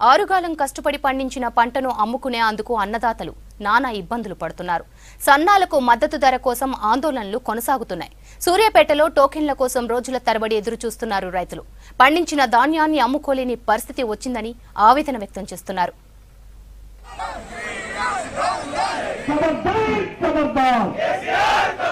ఆరుగాలం కష్టపడి పండించిన పంటను అమ్ముకునే అందుకు అన్నదాతలు నానా ఇబ్బందులు పడుతున్నారు సన్నాలకు మద్దతు ధర కోసం ఆందోళనలు కొనసాగుతున్నాయి సూర్యాపేటలో టోకెన్ల కోసం రోజుల తరబడి ఎదురు చూస్తున్నారు రైతులు పండించిన ధాన్యాన్ని అమ్ముకోలేని పరిస్థితి వచ్చిందని ఆవేదన వ్యక్తం చేస్తున్నారు खबरदार खबरदार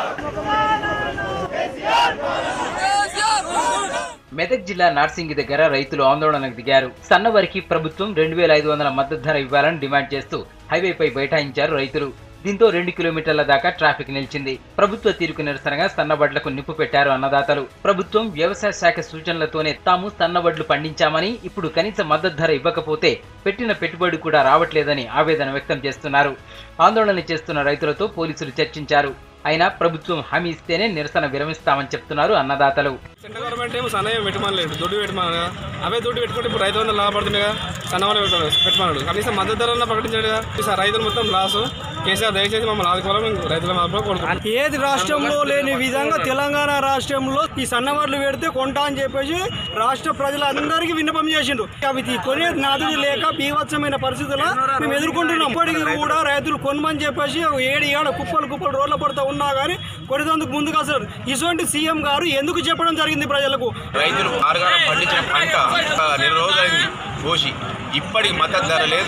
మెదక్ జిల్లా నార్సింగి దగ్గర రైతులు ఆందోళనకు దిగారు సన్నవరికి ప్రభుత్వం రెండు వేల ఐదు వందల మద్దతు ధర ఇవ్వాలని డిమాండ్ చేస్తూ హైవేపై బైఠాయించారు రైతులు దీంతో రెండు కిలోమీటర్ల దాకా ట్రాఫిక్ నిలిచింది ప్రభుత్వ తీరుకు నిరసనగా సన్నబడ్లకు నిప్పు పెట్టారు అన్నదాతలు ప్రభుత్వం వ్యవసాయ శాఖ సూచనలతోనే తాము సన్నబడ్లు పండించామని ఇప్పుడు కనీస మద్దతు ధర ఇవ్వకపోతే పెట్టిన పెట్టుబడి కూడా రావట్లేదని ఆవేదన వ్యక్తం చేస్తున్నారు ఆందోళన చేస్తున్న రైతులతో పోలీసులు చర్చించారు అయినా ప్రభుత్వం హామీ ఇస్తేనే నిరసన విరమిస్తామని చెప్తున్నారు అన్నదాతలు సెంట్రల్ గవర్నమెంట్ ఏమో సన్నయ్య పెట్టమనలేదు దుడ్డు పెట్టమని అవే దుడ్డు పెట్టుకుంటే ఇప్పుడు రైతు వందలు లాభపడుతుంది కదా సన్నవాళ్ళు పెట్టమని పెట్టమన్నాడు కనీసం మద్దతు ధర ప్రకటించాడు కదా ఈసారి రైతులు మొత్తం లాసు కేసీఆర్ దయచేసి మమ్మల్ని ఆదుకోవాలని మేము రైతుల మాత్రం కోరుకుంటున్నాం ఏది రాష్ట్రంలో లేని విధంగా తెలంగాణ రాష్ట్రంలో ఈ సన్నవాళ్ళు పెడితే కొంటా అని చెప్పేసి రాష్ట్ర ప్రజలందరికీ విన్నపం చేసిండు అవి తీ- కొనే నాదుడు లేక బీభత్సమైన పరిస్థితుల్లో మేము ఎదుర్కొంటున్నాం ఇప్పటికి కూడా రైతులు కొనమని చెప్పేసి ఏడు ఏడు కుప్పలు కుప్పలు రోడ్ల పడుతూ ఉన్నా కానీ కొనేందుకు ముందుకు అసలు ఇటువంటి సీఎం గారు ఎందుకు చెప్పడం జరిగింది ప్రజలకు రైతులు ఆరుగాలం పండించిన పంట ఆ, నెల రోజులైంది కోసి ఇప్పటికి మద్దతు ధర లేదు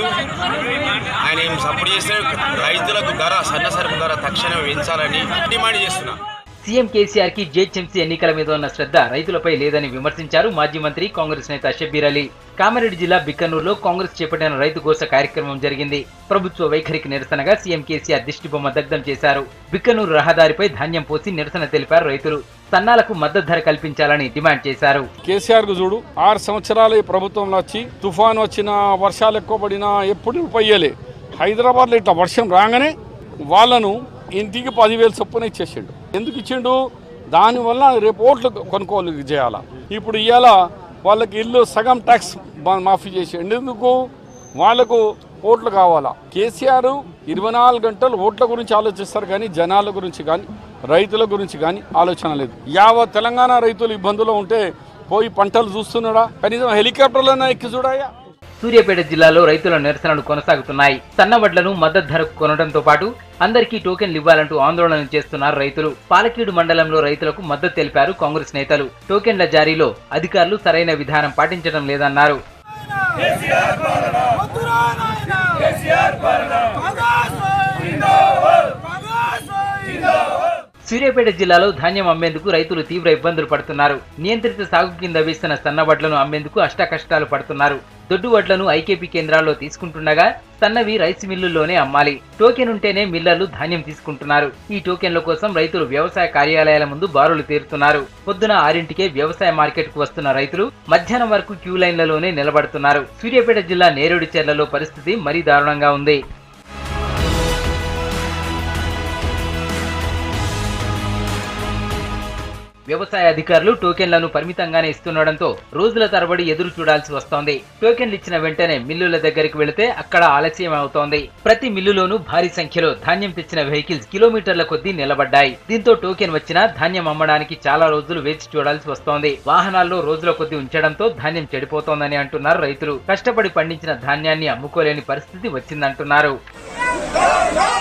ఆయన ఏం సపోర్ట్ చేస్తే రైతులకు ధర సన్న సరుకు ధర తక్షణం పెంచాలని డిమాండ్ చేస్తున్నా సీఎం కేసీఆర్ కి జేహెచ్ఎంసీ ఎన్నికల మీద ఉన్న శ్రద్ధ రైతులపై లేదని విమర్శించారు మాజీ మంత్రి కాంగ్రెస్ నేత షబ్బీర్ అలీ కామారెడ్డి జిల్లా బిక్కనూరులో కాంగ్రెస్ చేపట్టిన రైతు గోస కార్యక్రమం జరిగింది ప్రభుత్వ వైఖరికి నిరసనగా సీఎం కేసీఆర్ దిష్టిబొమ్మ దగ్ధం చేశారు బిక్కనూరు రహదారిపై ధాన్యం పోసి నిరసన తెలిపారు రైతులు సన్నాలకు మద్దతు ధర కల్పించాలని డిమాండ్ చేశారు కేసీఆర్ కు చూడు ఆరు సంవత్సరాలు ఈ ప్రభుత్వంలో వచ్చి తుఫాన్ వచ్చినా వర్షాలు ఎక్కువ పడినా ఎప్పుడు పోయలే హైదరాబాద్లో ఇట్లా వర్షం రాగానే వాళ్ళను ఇంటికి పదివేలు చొప్పున ఇచ్చేసిండు ఎందుకు ఇచ్చిండు దానివల్ల రేపు ఓట్లు కొనుగోలు చేయాలా ఇప్పుడు ఇవాళ వాళ్ళకి ఇల్లు సగం ట్యాక్స్ మాఫీ చేసిండు ఎందుకు వాళ్ళకు ఓట్లు కావాలా కేసీఆర్ ఇరవై నాలుగు గంటలు ఓట్ల గురించి ఆలోచిస్తారు కానీ జనాల గురించి కానీ రైతుల గురించి కానీ ఆలోచన లేదు యావత్ తెలంగాణ రైతులు ఇబ్బందులో ఉంటే పోయి పంటలు చూస్తున్నాడా కనీసం హెలికాప్టర్లైనా ఎక్కి చూడాయా సూర్యాపేట జిల్లాలో రైతుల నిరసనలు కొనసాగుతున్నాయి సన్నవడ్లను మద్దతు ధరకు కొనడంతో పాటు అందరికీ టోకెన్లు ఇవ్వాలంటూ ఆందోళన చేస్తున్నారు రైతులు పాలకీడు మండలంలో రైతులకు మద్దతు తెలిపారు కాంగ్రెస్ నేతలు టోకెన్ల జారీలో అధికారులు సరైన విధానం పాటించడం లేదన్నారు సూర్యాపేట జిల్లాలో ధాన్యం అమ్మేందుకు రైతులు తీవ్ర ఇబ్బందులు పడుతున్నారు నియంత్రిత సాగు కింద వేస్తున్న సన్న వడ్లను అమ్మేందుకు అష్టకష్టాలు పడుతున్నారు దొడ్డు వడ్లను ఐకేపీ కేంద్రాల్లో తీసుకుంటుండగా సన్నవి రైస్ మిల్లుల్లోనే అమ్మాలి టోకెన్ ఉంటేనే మిల్లర్లు ధాన్యం తీసుకుంటున్నారు ఈ టోకెన్ల కోసం రైతులు వ్యవసాయ కార్యాలయాల ముందు బారులు తీరుతున్నారు పొద్దున ఆరింటికే వ్యవసాయ మార్కెట్ కు వస్తున్న రైతులు మధ్యాహ్నం వరకు క్యూ లైన్లలోనే నిలబడుతున్నారు సూర్యాపేట జిల్లా నేరేడు చెర్లలో పరిస్థితి మరీ దారుణంగా ఉంది వ్యవసాయ అధికారులు టోకెన్లను పరిమితంగానే ఇస్తుండడంతో రోజుల తరబడి ఎదురు చూడాల్సి వస్తోంది టోకెన్లు ఇచ్చిన వెంటనే మిల్లుల దగ్గరికి వెళితే అక్కడ ఆలస్యం అవుతోంది ప్రతి మిల్లులోనూ భారీ సంఖ్యలో ధాన్యం తెచ్చిన వెహికల్స్ కిలోమీటర్ల కొద్దీ నిలబడ్డాయి దీంతో టోకెన్ వచ్చినా ధాన్యం అమ్మడానికి చాలా రోజులు వేచి చూడాల్సి వస్తోంది వాహనాల్లో రోజుల కొద్దీ ఉంచడంతో ధాన్యం చెడిపోతోందని అంటున్నారు రైతులు కష్టపడి పండించిన ధాన్యాన్ని అమ్ముకోలేని పరిస్థితి వచ్చిందంటున్నారు